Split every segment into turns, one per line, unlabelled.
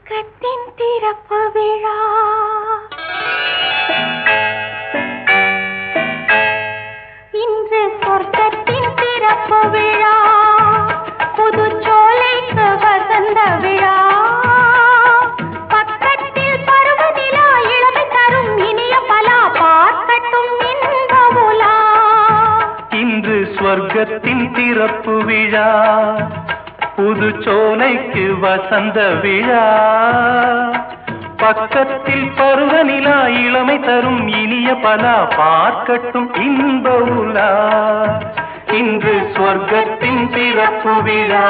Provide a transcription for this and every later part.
சொர்க்கத்தின் திறப்பு விழா இன்று சொர்க்கத்தின் திறப்பு விழா புதுச்சோலைக்கு வசந்த விழா பக்கத்தில் பருவநிலா இளமை தரும் இனிய பலா பார்க்கட்டும் இன்ப உலா
இன்று ஸ்வர்க்கத்தின் திறப்பு விழா புது சோலைக்கு வசந்த விழா பக்கத்தில் பருவநிலா இளமை தரும் இனிய பலா பார்க்கட்டும் இன்ப உலா இன்று ஸ்வர்க்கத்தின் திறப்பு விழா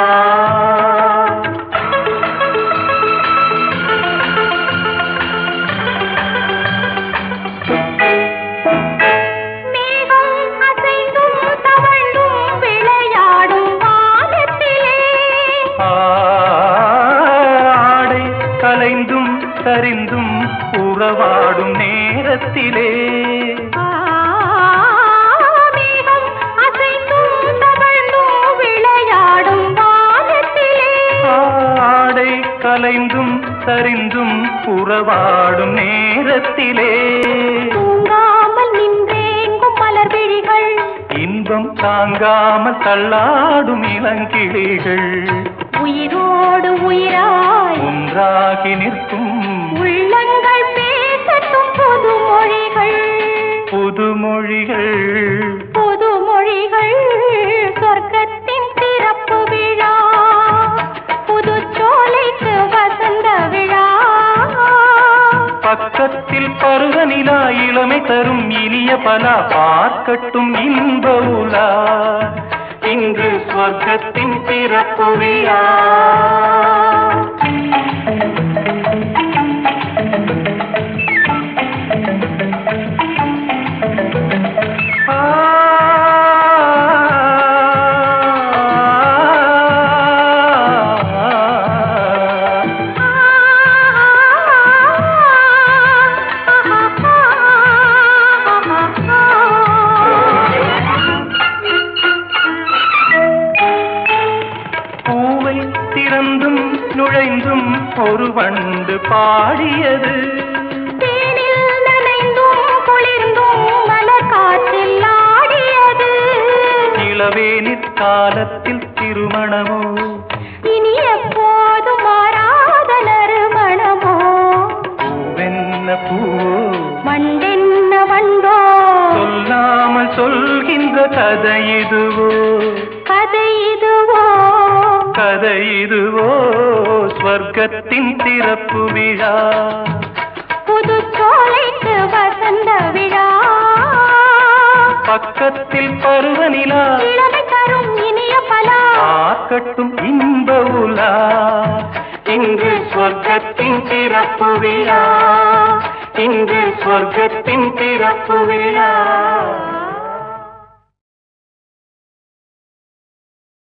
மேகம் அசைந்தும் தவழ்ந்தும் விளையாடும் வானத்திலே
ஆடை கலைந்தும் சரிந்தும் உறவாடும் நேரத்திலே
ஆ, மேகம் அசைந்தும் தவழ்ந்தும் விளையாடும் வானத்திலே
ஆடை கலைந்தும் சரிந்தும் உறவாடும் நேரத்திலே
தூங்காமல் நின்றேங்கும் மலர் விழிகள்
இன்பம் தாங்காமல் தள்ளாடும் இளங்கிளிகள்
உயிரோடு உயிராய்
ஒன்றாகி நிற்கும்
உள்ளங்கள் பேசட்டும் புது மொழிகள்
புதுமொழிகள்
புது மொழிகள் சொர்க்கத்தின் திறப்பு விழா புது சோலைக்கு வசந்த விழா
பக்கத்தில் பருவநிலா இளமை தரும் இனிய பலா பார்க்கட்டும் இன்ப உலா இன்று ஸ்வர்க்கத்தின் பிறப்பு விழா ஆ பூவை திறந்தும் நுழைந்தும் ஒரு வண்டு பாடியது
தேனில் நனைந்தும் குளிர்ந்தும் மலர் காற்றில் ஆடியது
இளவேனிற் காலத்தில் திருமணமோ
இனி எப்போதும் மாறாத நறுமணமோ
பூவென்ன பூ
மண்டென்ன வண்டோ
சொல்லாமல் சொல்கின்ற கதை இதுவோ
கதை இதுவோ
கதை இதுவோ ஸ்வர்க்கத்தின் திறப்பு விழா
புது சோலைக்கு வசந்த விழா
பக்கத்தில் பருவநிலா
இளமை தரும் இனிய பலா
பார்க்கட்டும் இன்ப உலா இன்று ஸ்வர்க்கத்தின் திறப்பு விழா இன்று ஸ்வர்க்கத்தின் திறப்பு விழா